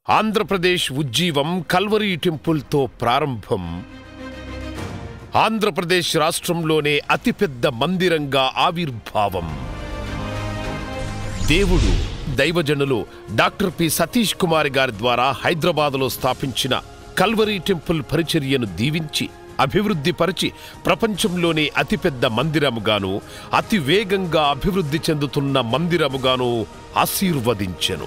ఆంధ్రప్రదేశ్ ఉజ్జీవం కల్వరీ టెంపుల్తో ప్రారంభం ఆంధ్రప్రదేశ్ రాష్ట్రంలోనే అతిపెద్ద మందిరంగా ఆవిర్భావం దేవుడు దైవజనులు డాక్టర్ పి సతీష్ కుమార్ గారి ద్వారా హైదరాబాదులో స్థాపించిన కల్వరీ టెంపుల్ పరిచర్యను దీవించి అభివృద్ధి పరిచి ప్రపంచంలోనే అతిపెద్ద మందిరముగాను అతి వేగంగా అభివృద్ధి చెందుతున్న మందిరముగాను ఆశీర్వదించెను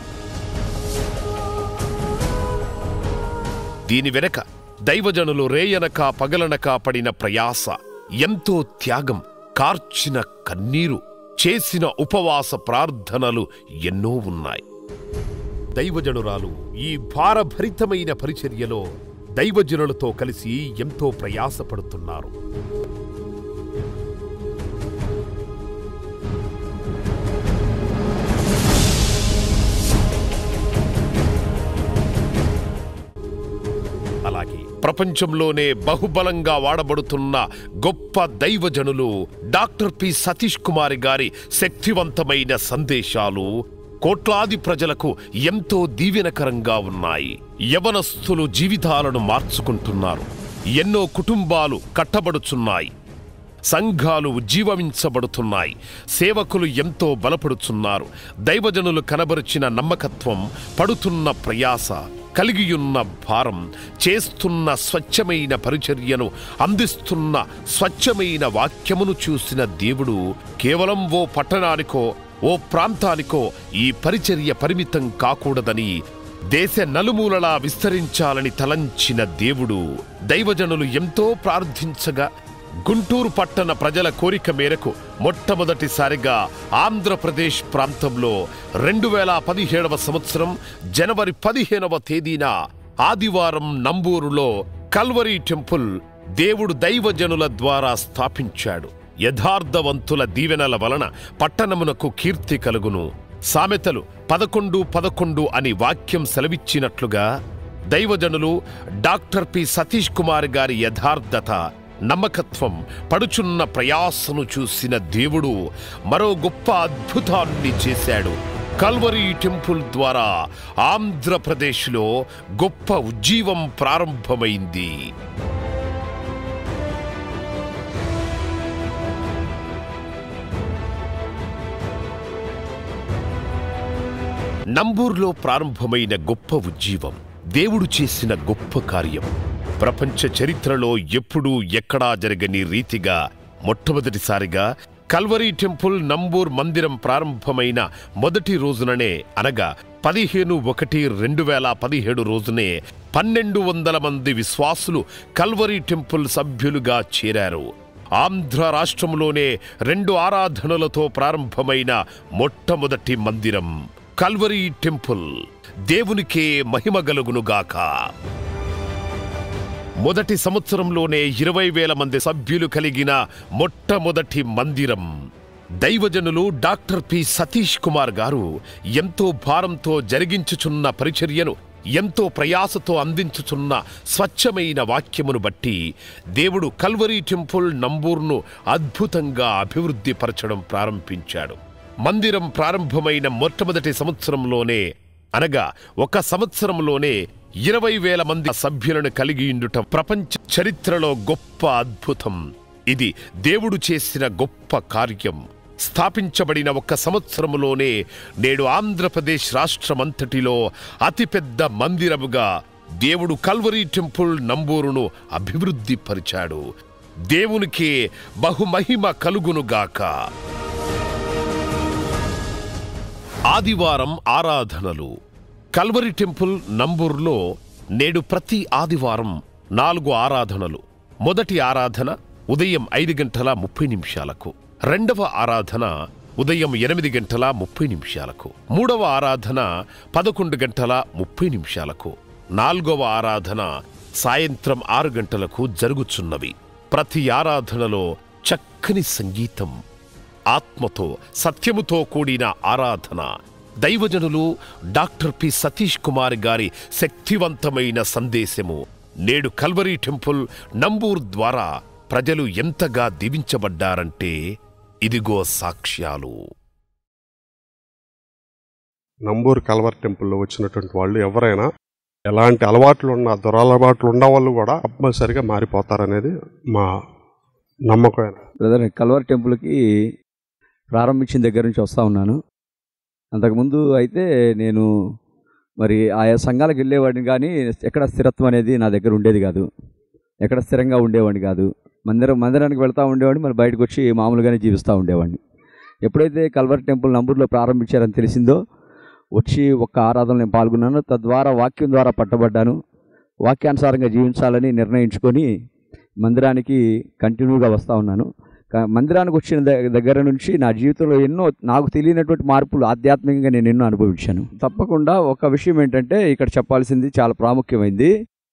దీని వెనక దైవజనులు రేయనక పగలనక పడిన ప్రయాస ఎంతో త్యాగం కార్చిన కన్నీరు చేసిన ఉపవాస ప్రార్థనలు ఎన్నో ఉన్నాయి దైవజనురాలు ఈ భారభరితమైన పరిచర్యలో దైవజనులతో కలిసి ఎంతో ప్రయాసపడుతున్నారు అలాగే ప్రపంచంలోనే బహుబలంగా వాడబడుతున్న గొప్ప దైవజనులు డాక్టర్ పి సతీష్ కుమార్ గారి శక్తివంతమైన సందేశాలు కోట్లాది ప్రజలకు ఎంతో దీవెనకరంగా ఉన్నాయి యవనస్తులు జీవితాలను మార్చుకుంటున్నారు ఎన్నో కుటుంబాలు కట్టబడుచున్నాయి సంఘాలు ఉజ్జీవమించబడుతున్నాయి సేవకులు ఎంతో బలపడుచున్నారు దైవజనులు కనబరిచిన నమ్మకత్వం పడుతున్న ప్రయాస కలిగియున్న భారం చేస్తున్న స్వచ్ఛమైన పరిచర్యను అందిస్తున్న స్వచ్ఛమైన వాక్యమును చూసిన దేవుడు కేవలం ఓ పట్టణానికో ఓ ప్రాంతానికో ఈ పరిచర్య పరిమితం కాకూడదని దేశ నలుమూలలా విస్తరించాలని తలంచిన దేవుడు దైవజనులు ఎంతో ప్రార్థించగా గుంటూరు పట్టణ ప్రజల కోరిక మేరకు మొట్టమొదటిసారిగా ఆంధ్రప్రదేశ్ ప్రాంతంలో రెండు వేల పదిహేడవ సంవత్సరం జనవరి పదిహేనవ తేదీన ఆదివారం నంబూరులో కల్వరీ టెంపుల్ దేవుడు దైవజనుల ద్వారా స్థాపించాడు యథార్థవంతుల దీవెనల వలన పట్టణమునకు కీర్తి కలుగును సామెతలు పదకొండు పదకొండు అని వాక్యం సెలవిచ్చినట్లుగా దైవజనులు డాక్టర్ పి సతీష్ కుమార్ గారి యథార్థత నమ్మకత్వం పడుచున్న ప్రయాసను చూసిన దేవుడు మరో గొప్ప అద్భుతాన్ని చేశాడు కల్వరీ టెంపుల్ ద్వారా ఆంధ్రప్రదేశ్లో గొప్ప ఉజ్జీవం ప్రారంభమైంది నంబూర్లో ప్రారంభమైన గొప్ప ఉజ్జీవం దేవుడు చేసిన గొప్ప కార్యం ప్రపంచ చరిత్రలో ఎప్పుడూ ఎక్కడా జరగని రీతిగా మొట్టమొదటిసారిగా కల్వరీ టెంపుల్ నంబూర్ మందిరం ప్రారంభమైన మొదటి రోజుననే అనగా పదిహేను ఒకటి రెండు వేల పదిహేడు రోజునే పన్నెండు వందల మంది విశ్వాసులు కల్వరీ టెంపుల్ సభ్యులుగా చేరారు ఆంధ్ర రాష్ట్రంలోనే రెండు ఆరాధనలతో ప్రారంభమైన మొట్టమొదటి మందిరం కల్వరీ టెంపుల్ దేవునికే మహిమ గలుగునుగాక మొదటి సంవత్సరంలోనే ఇరవై వేల మంది సభ్యులు కలిగిన మొట్టమొదటి మందిరం దైవజనులు డాక్టర్ పి సతీష్ కుమార్ గారు ఎంతో భారంతో జరిగించుచున్న పరిచర్యను ఎంతో ప్రయాసతో అందించుచున్న స్వచ్ఛమైన వాక్యమును బట్టి దేవుడు కల్వరీ టెంపుల్ నంబూర్ను అద్భుతంగా అభివృద్ధి పరచడం ప్రారంభించాడు మందిరం ప్రారంభమైన మొట్టమొదటి సంవత్సరంలోనే అనగా ఒక సంవత్సరంలోనే ఇరవై వేల మంది సభ్యులను కలిగి ఉండుట ప్రపంచ చరిత్రలో గొప్ప అద్భుతం ఇది దేవుడు చేసిన గొప్ప కార్యం స్థాపించబడిన ఒక సంవత్సరములోనే నేడు ఆంధ్రప్రదేశ్ రాష్ట్రమంతటిలో అతిపెద్ద మందిరముగా దేవుడు కల్వరీ టెంపుల్ నంబూరును అభివృద్ధి పరిచాడు దేవునికే బహుమహిమ కలుగునుగాక ఆదివారం ఆరాధనలు కల్వరి టెంపుల్ నంబూర్లో నేడు ప్రతి ఆదివారం నాలుగు ఆరాధనలు మొదటి ఆరాధన ఉదయం ఐదు గంటల ముప్పై నిమిషాలకు రెండవ ఆరాధన ఉదయం ఎనిమిది గంటల ముప్పై నిమిషాలకు మూడవ ఆరాధన పదకొండు గంటల ముప్పై నిమిషాలకు నాలుగవ ఆరాధన సాయంత్రం ఆరు గంటలకు జరుగుచున్నవి ప్రతి ఆరాధనలో చక్కని సంగీతం ఆత్మతో సత్యముతో కూడిన ఆరాధన దైవజనులు డాక్టర్ పి సతీష్ కుమార్ గారి శక్తివంతమైన సందేశము నేడు కల్వరీ టెంపుల్ నంబూర్ ద్వారా ప్రజలు ఎంతగా దీవించబడ్డారంటే ఇదిగో సాక్ష్యాలు నంబూరు కల్వర్ టెంపుల్లో వచ్చినటువంటి వాళ్ళు ఎవరైనా ఎలాంటి అలవాట్లు ఉన్న దురలవాట్లు ఉన్న వాళ్ళు కూడా కంపల్సరిగా మారిపోతారనేది మా నమ్మకం బ్రదర్ కల్వర్ టెంపుల్కి ప్రారంభించిన దగ్గర నుంచి వస్తూ ఉన్నాను అంతకుముందు అయితే నేను మరి ఆయా సంఘాలకు వెళ్ళేవాడిని కానీ ఎక్కడ స్థిరత్వం అనేది నా దగ్గర ఉండేది కాదు ఎక్కడ స్థిరంగా ఉండేవాడిని కాదు మందిరం మందిరానికి వెళ్తూ ఉండేవాడిని మరి బయటకు వచ్చి మామూలుగానే జీవిస్తూ ఉండేవాడిని ఎప్పుడైతే కల్వర్ టెంపుల్ నంబూరులో ప్రారంభించారని తెలిసిందో వచ్చి ఒక్క ఆరాధనలో నేను పాల్గొన్నాను తద్వారా వాక్యం ద్వారా పట్టబడ్డాను వాక్యానుసారంగా జీవించాలని నిర్ణయించుకొని మందిరానికి కంటిన్యూగా వస్తూ ఉన్నాను క- మందిరానికి వచ్చిన ద- దగ్గర నుంచి నా జీవితంలో ఎన్నో నాకు తెలియనటువంటి మార్పులు ఆధ్యాత్మికంగా నేను ఎన్నో అనుభవించాను తప్పకుండా ఒక విషయం ఏంటంటే ఇక్కడ చెప్పాల్సింది చాలా ప్రాముఖ్యమైంది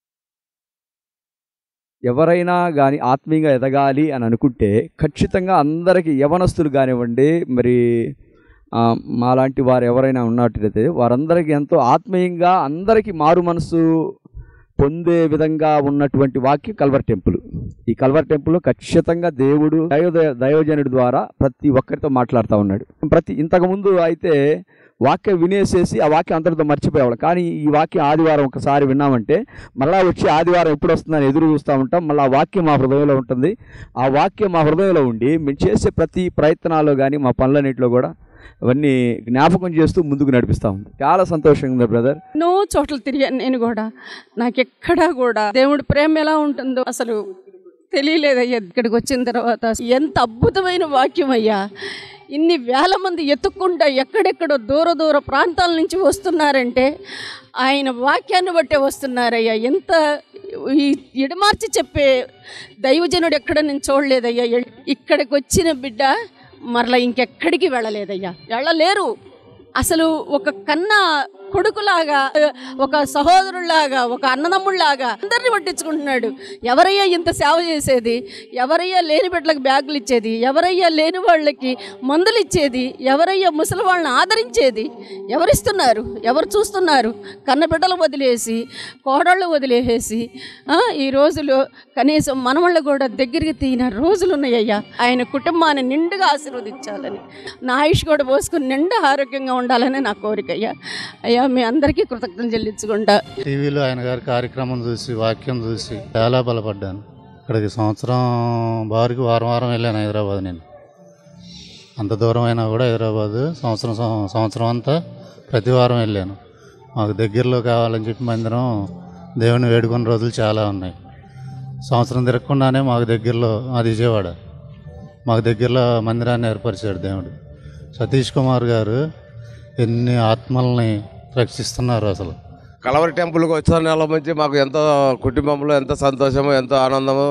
ఎవరైనా కానీ ఆత్మీయంగా ఎదగాలి అని అనుకుంటే ఖచ్చితంగా అందరికీ యవనస్తులు కానివ్వండి మరి ఆ, మాలాంటి వారు ఎవరైనా ఉన్నట్లయితే వారందరికీ ఎంతో ఆత్మీయంగా అందరికీ మారు మనసు పొందే విధంగా ఉన్నటువంటి వాక్యం కల్వర్ టెంపుల్ ఈ కల్వర్ టెంపుల్ ఖచ్చితంగా దేవుడు దైవ దైవజనుడి ద్వారా ప్రతి ఒక్కరితో మాట్లాడుతూ ఉన్నాడు ప్రతి ఇంతకుముందు అయితే వాక్యం వినేసేసి ఆ వాక్యం అంతటితో మర్చిపోయేవాళ్ళం కానీ ఈ వాక్యం ఆదివారం ఒకసారి విన్నామంటే మళ్ళా వచ్చి ఆదివారం ఎప్పుడు వస్తుందని ఎదురు చూస్తూ ఉంటాం మళ్ళీ ఆ వాక్యం మా హృదయంలో ఉంటుంది ఆ వాక్యం మా హృదయంలో ఉండి మేము చేసే ప్రతి ప్రయత్నాల్లో కానీ మా పనులన్నింటిలో కూడా అవన్నీ జ్ఞాపకం చేస్తూ ముందుకు నడిపిస్తూ ఉంది చాలా సంతోషంగా ఉంది బ్రదర్ ఎన్నో చోట్ల తిరిగాను నేను కూడా నాకెక్కడా కూడా దేవుడి ప్రేమ ఎలా ఉంటుందో అసలు తెలియలేదయ్యా ఇక్కడికి వచ్చిన తర్వాత ఎంత అద్భుతమైన వాక్యం అయ్యా ఇన్ని వేల మంది ఎత్తుక్కుంటా ఎక్కడెక్కడో దూర దూర ప్రాంతాల నుంచి వస్తున్నారంటే ఆయన వాక్యాన్ని బట్టే వస్తున్నారయ్యా ఎంత ఈ ఎడమార్చి చెప్పే దైవజనుడు ఎక్కడ నేను చూడలేదయ్యా ఎ- ఇక్కడికి వచ్చిన బిడ్డ మరలా ఇంకెక్కడికి వెళ్ళలేదయ్యా వెళ్ళలేరు అసలు ఒక కన్న కొడుకులాగా ఒక సహోదరులాగా ఒక అన్నదమ్ముళ్లాగా అందరిని పట్టించుకుంటున్నాడు ఎవరయ్యా ఇంత సేవ చేసేది ఎవరయ్యా లేని బిడ్డలకు బ్యాగులు ఇచ్చేది ఎవరయ్యా లేని వాళ్ళకి మందులు ఇచ్చేది ఎవరయ్యా ముసలి వాళ్ళని ఆదరించేది ఎవరిస్తున్నారు ఎవరు చూస్తున్నారు కన్న బిడ్డలు వదిలేసి కోడళ్ళు వదిలేసేసి ఆ, ఈ రోజులు కనీసం మనవాళ్ళు కూడా దగ్గరికి తీయన రోజులు ఉన్నాయ్యా ఆయన కుటుంబాన్ని నిండుగా ఆశీర్వదించాలని నా ఆయుష్ కూడా పోసుకుని నిండా ఆరోగ్యంగా ఉండాలని నా కోరిక అయ్యా అయ్యా మీ అందరికీ కృతజ్ఞతలు చెల్లించుకుంటా టీవీలో ఆయన గారి కార్యక్రమం చూసి వాక్యం చూసి చాలా బలపడ్డాను ఇక్కడికి సంవత్సరం బారికి వారం వారం వెళ్ళాను హైదరాబాద్ నేను అంత దూరం అయినా కూడా హైదరాబాద్ సంవత్సరం సం- సంవత్సరం అంతా ప్రతి వారం వెళ్ళాను మాకు దగ్గరలో కావాలని చెప్పి మందిరం దేవుని వేడుకున్న రోజులు చాలా ఉన్నాయి సంవత్సరం తిరగకుండానే మాకు దగ్గరలో అది విజయవాడ మాకు దగ్గరలో మందిరాన్ని ఏర్పరిచాడు దేవుడు సతీష్ కుమార్ గారు ఎన్ని ఆత్మల్ని రక్షిస్తున్నారు అసలు కలవరి టెంపుల్కి వచ్చిన నెల నుంచి మాకు ఎంతో కుటుంబంలో ఎంతో సంతోషము ఎంతో ఆనందము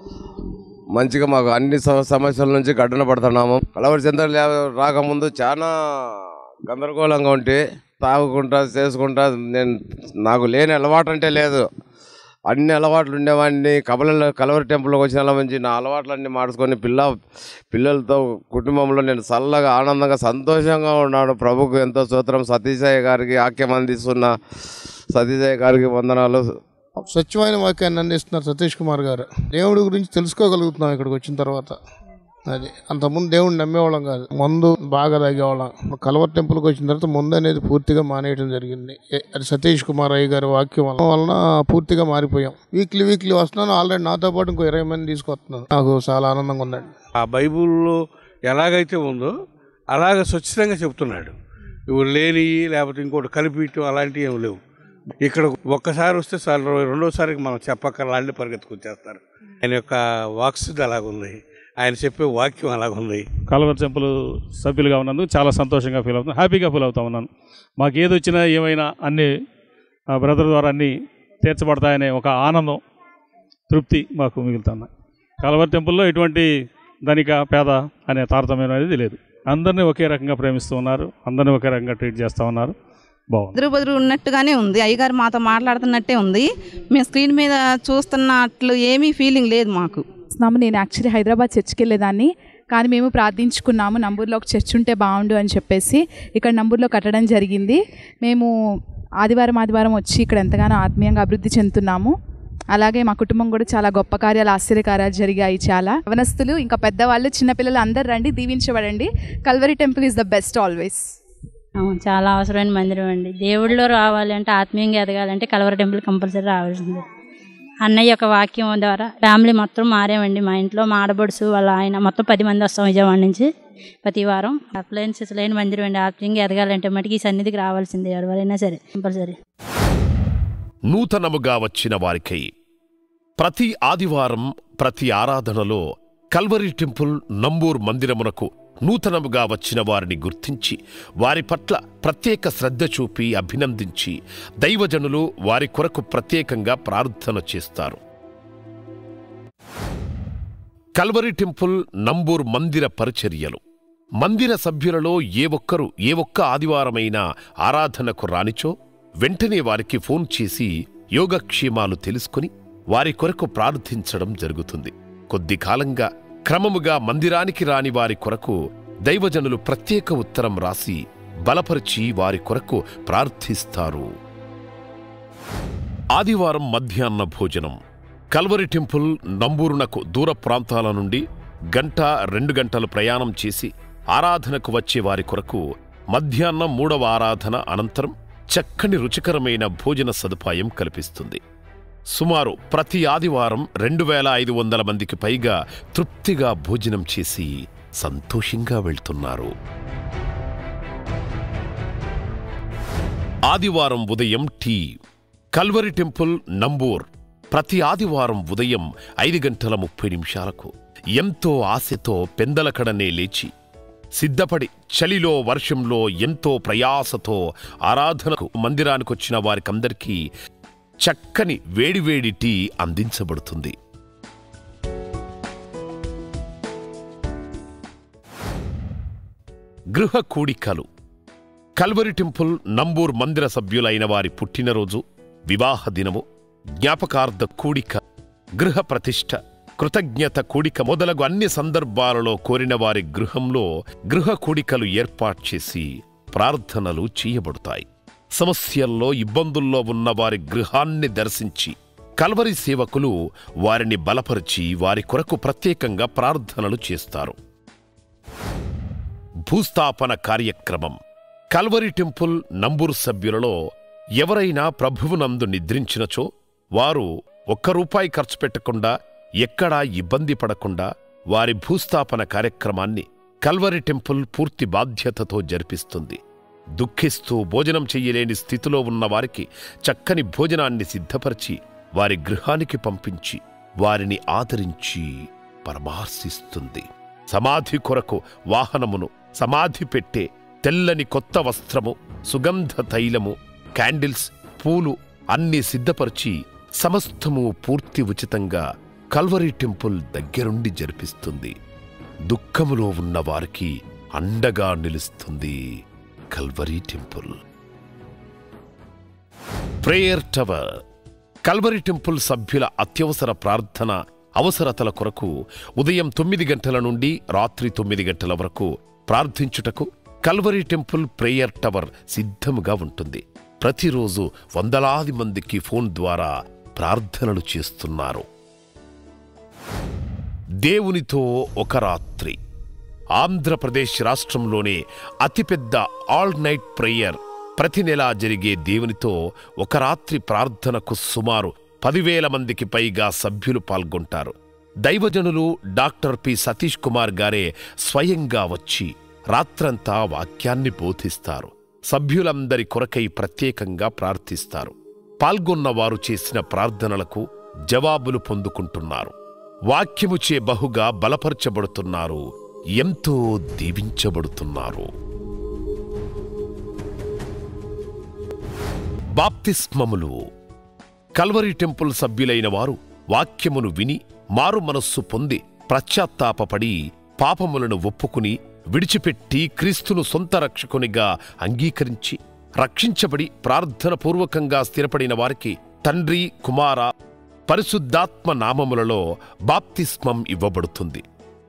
మంచిగా మాకు అన్ని స- సమస్యల నుంచి గడ్డన పడుతున్నాము కలవరి సెంటర్ లే- రాకముందు చాలా గందరగోళంగా ఉంటే తాగుకుంటా చేసుకుంటా నేను నాకు లేని అలవాటు అంటే లేదు అన్ని అలవాట్లు ఉండేవాడిని కబల కలవరి టెంపుల్కి వచ్చిన నెల నుంచి నా అలవాట్లన్నీ మార్చుకొని పిల్ల పిల్లలతో కుటుంబంలో నేను చల్లగా ఆనందంగా సంతోషంగా ఉన్నాను ప్రభుకు ఎంతో సూత్రం సతీశయ్య గారికి ఆక్యం అందిస్తున్న సతీశయ్య గారికి వందనాలు స్వచ్ఛమైన వాక్యాన్ని అందిస్తున్నారు సతీష్ కుమార్ గారు దేవుడి గురించి తెలుసుకోగలుగుతున్నాం ఇక్కడికి వచ్చిన తర్వాత అది అంతకుముందు దేవుడిని నమ్మేవాళ్ళం కాదు మందు బాగా తాగేవాళ్ళం కలవర్ టెంపుల్కి వచ్చిన తర్వాత ముందు అనేది పూర్తిగా మానేయడం జరిగింది ఏ- అది సతీష్ కుమార్ అయ్య గారి వాక్యం వలన వలన పూర్తిగా మారిపోయాం వీక్లీ వీక్లీ వస్తున్నాను ఆల్రెడీ నాతో పాటు ఇంకో ఇరవై మంది తీసుకొస్తున్నాను నాకు చాలా ఆనందంగా ఉందండి ఆ బైబిల్లో ఎలాగైతే ఉందో అలాగ స్వచ్ఛంగా చెప్తున్నాడు ఇవి లేని లేకపోతే ఇంకోటి కలిపియటం అలాంటివి ఏమి లేవు ఇక్కడ ఒక్కసారి వస్తే చాలు రెండోసారికి మనం చెప్పక్కర్లాంటి పరిగెత్తుకొచ్చేస్తారు ఆయన యొక్క వాక్సిద్ధి అలాగుంది ఆయన చెప్పే వాక్యం అలాగుంది కలవర్ టెంపుల్ సభ్యులుగా ఉన్నందుకు చాలా సంతోషంగా ఫీల్ అవుతున్నాను హ్యాపీగా ఫీల్ అవుతా ఉన్నాను మాకు ఏది వచ్చినా ఏమైనా అన్ని బ్రదర్ ద్వారా అన్నీ తీర్చబడతాయనే ఒక ఆనందం తృప్తి మాకు మిగులుతున్నాయి కలవర్ టెంపుల్లో ఎటువంటి ధనిక పేద అనే తారతమ్యం అనేది లేదు అందరినీ ఒకే రకంగా ప్రేమిస్తూ ఉన్నారు అందరినీ ఒకే రకంగా ట్రీట్ చేస్తూ ఉన్నారు బాగుంది ఎదురు బెదురు ఉన్నట్టుగానే ఉంది అయ్యగారు మాతో మాట్లాడుతున్నట్టే ఉంది మేము స్క్రీన్ మీద చూస్తున్నట్లు ఏమీ ఫీలింగ్ లేదు మాకు చేస్తున్నాము నేను యాక్చువల్లీ హైదరాబాద్ చర్చ్కి వెళ్ళేదాన్ని కానీ మేము ప్రార్థించుకున్నాము నంబూర్లో ఒక చర్చ్ ఉంటే బాగుండు అని చెప్పేసి ఇక్కడ నంబూర్లో కట్టడం జరిగింది మేము ఆదివారం ఆదివారం వచ్చి ఇక్కడ ఎంతగానో ఆత్మీయంగా అభివృద్ధి చెందుతున్నాము అలాగే మా కుటుంబం కూడా చాలా గొప్ప కార్యాలు ఆశ్చర్యకార్యాలు జరిగాయి చాలా యవనస్తులు ఇంకా పెద్దవాళ్ళు చిన్నపిల్లలు అందరు రండి దీవించబడండి Calvary temple is the best always అవును చాలా అవసరమైన మందిరం అండి దేవుడిలో రావాలి అంటే ఆత్మీయంగా ఎదగాలంటే కలవర టెంపుల్ కంపల్సరీ రావాల్సిందే అన్నయ్య యొక్క వాక్యం ద్వారా ఫ్యామిలీ మొత్తం మారామండి మా ఇంట్లో మా ఆడబడుసు వాళ్ళ ఆయన మొత్తం పది మంది వస్తాం విజయవాడ నుంచి ప్రతి వారం అప్లయన్సెస్ లేని మందిరం అండి ఆత్మీయంగా ఎదగాలంటే మటుకు ఈ సన్నిధికి రావాల్సిందే ఎవరైనా సరే కంపల్సరీ నూతనముగా వచ్చిన వారికై ప్రతి ఆదివారం ప్రతి ఆరాధనలో కల్వరి టెంపుల్ నంబూర్ మందిరమునకు నూతనముగా వచ్చిన వారిని గుర్తించి వారి పట్ల ప్రత్యేక శ్రద్ధ చూపి అభినందించి దైవజనులు వారి కొరకు ప్రత్యేకంగా ప్రార్థన చేస్తారు కల్వరి టెంపుల్ నంబూర్ మందిర పరిచర్యలు మందిర సభ్యులలో ఏ ఒక్కరు ఏ ఒక్క ఆదివారమైనా ఆరాధనకు రానిచో వెంటనే వారికి ఫోన్ చేసి యోగక్షేమాలు తెలుసుకుని వారి కొరకు ప్రార్థించడం జరుగుతుంది కొద్ది కాలంగా క్రమముగా మందిరానికి రాని వారి కొరకు దైవజనులు ప్రత్యేక ఉత్తరం రాసి బలపరిచి వారి కొరకు ప్రార్థిస్తారు ఆదివారం మధ్యాహ్న భోజనం కల్వరి టెంపుల్ నంబూరునకు దూర ప్రాంతాల నుండి గంట రెండు గంటలు ప్రయాణం చేసి ఆరాధనకు వచ్చే వారి కొరకు మధ్యాహ్నం మూడవ ఆరాధన అనంతరం చక్కని రుచికరమైన భోజన సదుపాయం కల్పిస్తుంది సుమారు ప్రతి ఆదివారం రెండు వేల ఐదు వందల మందికి పైగా తృప్తిగా భోజనం చేసి సంతోషంగా వెళ్తున్నారు ఆదివారం ఉదయం టీ కల్వరి టెంపుల్ నంబూర్ ప్రతి ఆదివారం ఉదయం ఐదు గంటల ముప్పై నిమిషాలకు ఎంతో ఆశతో పెందలకడనే లేచి సిద్ధపడి చలిలో వర్షంలో ఎంతో ప్రయాసతో ఆరాధనకు మందిరానికొచ్చిన వారికందరికీ చక్కని వేడివేడి టీ అందించబడుతుంది గృహ కూడికలు కల్వరి టెంపుల్ నంబూర్ మందిర సభ్యులైన వారి పుట్టినరోజు వివాహ దినము జ్ఞాపకార్థ కూడిక గృహ ప్రతిష్ఠ కృతజ్ఞత కూడిక మొదలగు అన్ని సందర్భాలలో కోరిన వారి గృహంలో గృహ కూడికలు ఏర్పాటు చేసి ప్రార్థనలు చేయబడతాయి సమస్యల్లో ఇబ్బందుల్లో ఉన్న వారి గృహాన్ని దర్శించి కల్వరి సేవకులు వారిని బలపరిచి వారి కొరకు ప్రత్యేకంగా ప్రార్థనలు చేస్తారు భూస్థాపన కార్యక్రమం కల్వరి టెంపుల్ నంబూరు సభ్యులలో ఎవరైనా ప్రభువునందు నిద్రించినచో వారు ఒక్క రూపాయి ఖర్చు పెట్టకుండా ఎక్కడా ఇబ్బంది పడకుండా వారి భూస్థాపన కార్యక్రమాన్ని కల్వరి టెంపుల్ పూర్తి బాధ్యతతో జరిపిస్తుంది దుఃఖిస్తూ భోజనం చెయ్యలేని స్థితిలో ఉన్న వారికి చక్కని భోజనాన్ని సిద్ధపరిచి వారి గృహానికి పంపించి వారిని ఆదరించి పరామర్శిస్తుంది సమాధి కొరకు వాహనమును సమాధి పెట్టే తెల్లని కొత్త వస్త్రము సుగంధ తైలము క్యాండిల్స్ పూలు అన్నీ సిద్ధపరిచి సమస్తము పూర్తి ఉచితంగా కల్వరి టెంపుల్ దగ్గరుండి జరిపిస్తుంది దుఃఖములో ఉన్న వారికి అండగా నిలుస్తుంది Calvary temple prayer tower Calvary temple సభ్యుల అత్యవసర ప్రార్థన అవసరతల కొరకు ఉదయం తొమ్మిది గంటల నుండి రాత్రి తొమ్మిది గంటల వరకు ప్రార్థించుటకు కల్వరి టెంపుల్ ప్రేయర్ టవర్ సిద్ధముగా ఉంటుంది ప్రతిరోజు వందలాది మందికి ఫోన్ ద్వారా ప్రార్థనలు చేస్తున్నారు దేవునితో ఒక రాత్రి ఆంధ్రప్రదేశ్ రాష్ట్రంలోనే అతిపెద్ద ఆల్ నైట్ ప్రేయర్ ప్రతి నెలా జరిగే దేవునితో ఒక రాత్రి ప్రార్థనకు సుమారు పదివేల మందికి పైగా సభ్యులు పాల్గొంటారు దైవజనులు డాక్టర్ పి సతీష్ కుమార్ గారే స్వయంగా వచ్చి రాత్రంతా వాక్యాన్ని బోధిస్తారు సభ్యులందరి కొరకై ప్రత్యేకంగా ప్రార్థిస్తారు పాల్గొన్న వారు చేసిన ప్రార్థనలకు జవాబులు పొందుకుంటున్నారు వాక్యముచే బహుగా బలపరచబడుతున్నారు ఎంతో దీవించబడుతున్నారు బాప్తిస్మములు కల్వరి టెంపుల్ సభ్యులైన వారు వాక్యమును విని మారు మనస్సు పొంది పశ్చాత్తాపపడి పాపములను ఒప్పుకుని విడిచిపెట్టి క్రీస్తును సొంత రక్షకునిగా అంగీకరించి రక్షించబడి ప్రార్థన పూర్వకంగా స్థిరపడిన వారికి తండ్రి కుమార పరిశుద్ధాత్మ నామములలో బాప్తిస్మం ఇవ్వబడుతుంది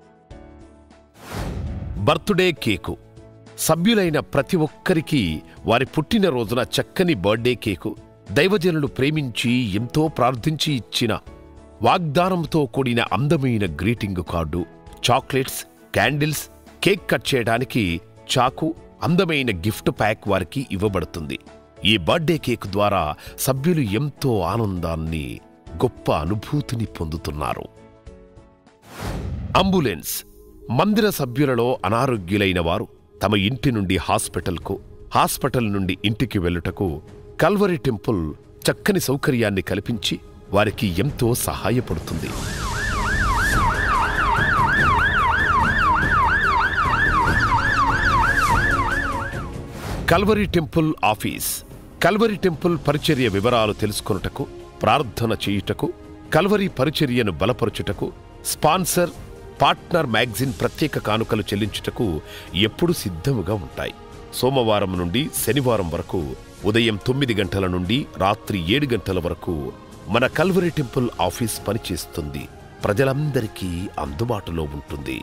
బర్త్డే కేకు సభ్యులైన ప్రతి ఒక్కరికి వారి పుట్టినరోజున చక్కని బర్త్డే కేకు దైవజనులు ప్రేమించి ఎంతో ప్రార్థించి ఇచ్చిన వాగ్దానంతో కూడిన అందమైన greeting card chocolates candles cake cut చేయడానికి చాకు అందమైన గిఫ్ట్ ప్యాక్ వారికి ఇవ్వబడుతుంది ఈ బర్త్డే కేక్ ద్వారా సభ్యులు ఎంతో ఆనందాన్ని గొప్ప అనుభూతిని పొందుతున్నారు అంబులెన్స్ మందిర సభ్యులలో అనారోగ్యులైన వారు తమ ఇంటి నుండి హాస్పిటల్కు హాస్పిటల్ నుండి ఇంటికి వెళ్ళుటకు కల్వరి టెంపుల్ చక్కని సౌకర్యాన్ని కల్పించి వారికి ఎంతో సహాయపడుతుంది Calvary temple office Calvary temple పరిచర్య వివరాలు తెలుసుకొనుటకు ప్రార్థన చేయుటకు కల్వరి పరిచర్యను బలపరచుటకు స్పాన్సర్ పార్ట్నర్ మ్యాగజిన్ ప్రత్యేక కానుకలు చెల్లించుటకు ఎప్పుడు సిద్ధముగా ఉంటాయి సోమవారం నుండి శనివారం వరకు ఉదయం తొమ్మిది గంటల నుండి రాత్రి ఏడు గంటల వరకు మన కల్వరి టెంపుల్ ఆఫీస్ పనిచేస్తుంది ప్రజలందరికీ అందుబాటులో ఉంటుంది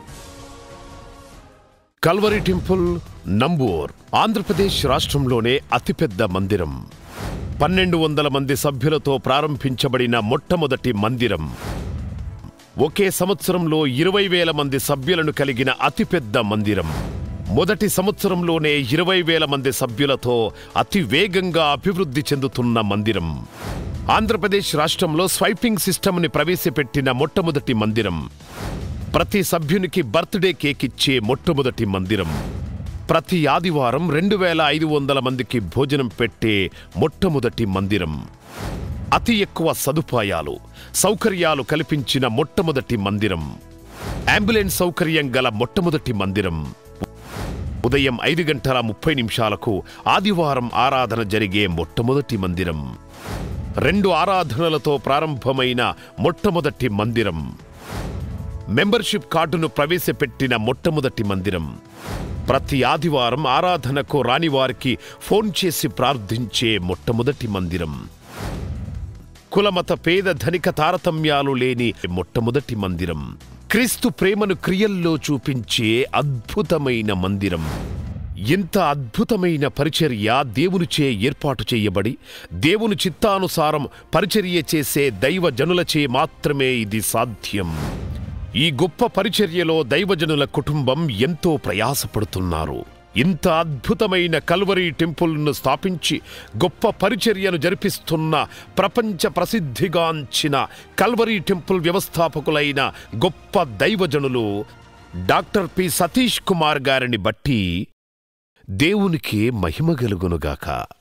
కల్వరి టెంపుల్ నంబూర్ ఆంధ్రప్రదేశ్ రాష్ట్రంలోనే అతిపెద్ద మందిరం పన్నెండు వందల మంది సభ్యులతో ప్రారంభించబడిన మొట్టమొదటి మందిరం ఒకే సంవత్సరంలో ఇరవై వేల మంది సభ్యులను కలిగిన అతిపెద్ద మందిరం మొదటి సంవత్సరంలోనే ఇరవై వేల మంది సభ్యులతో అతి వేగంగా అభివృద్ధి చెందుతున్న మందిరం ఆంధ్రప్రదేశ్ రాష్ట్రంలో స్వైపింగ్ సిస్టమ్ని ప్రవేశపెట్టిన మొట్టమొదటి మందిరం ప్రతి సభ్యునికి బర్త్డే కేక్ ఇచ్చే మొట్టమొదటి మందిరం ప్రతి ఆదివారం రెండు వేల ఐదు వందల మందికి భోజనం పెట్టే మొట్టమొదటి మందిరం అతి ఎక్కువ సదుపాయాలు సౌకర్యాలు కల్పించిన మొట్టమొదటి మందిరం అంబులెన్స్ సౌకర్యం గల మొట్టమొదటి మందిరం ఉదయం ఐదు గంటల ముప్పై నిమిషాలకు ఆదివారం ఆరాధన జరిగే మొట్టమొదటి మందిరం రెండు ఆరాధనలతో ప్రారంభమైన మొట్టమొదటి మందిరం మెంబర్షిప్ కార్డును ప్రవేశపెట్టిన మొట్టమొదటి మందిరం ప్రతి ఆదివారం ఆరాధనకు రాని వారికి ఫోన్ చేసి ప్రార్థించే మొట్టమొదటి మందిరం కులమత పేద ధనిక తారతమ్యాలు లేని మొట్టమొదటి మందిరం క్రీస్తు ప్రేమను క్రియల్లో చూపించే అద్భుతమైన మందిరం ఇంత అద్భుతమైన పరిచర్య దేవునిచే ఏర్పాటు చేయబడి దేవుని చిత్తానుసారం పరిచర్య చేసే దైవ జనులచే మాత్రమే ఇది సాధ్యం ఈ గొప్ప పరిచర్యలో దైవజనుల కుటుంబం ఎంతో ప్రయాసపడుతున్నారు ఇంత అద్భుతమైన కల్వరీ టెంపుల్ను స్థాపించి గొప్ప పరిచర్యను జరిపిస్తున్న ప్రపంచ ప్రసిద్ధిగాంచిన కల్వరీ టెంపుల్ వ్యవస్థాపకులైన గొప్ప దైవజనులు డాక్టర్ పి సతీష్ కుమార్ గారిని బట్టి దేవునికి మహిమ కలుగునుగాక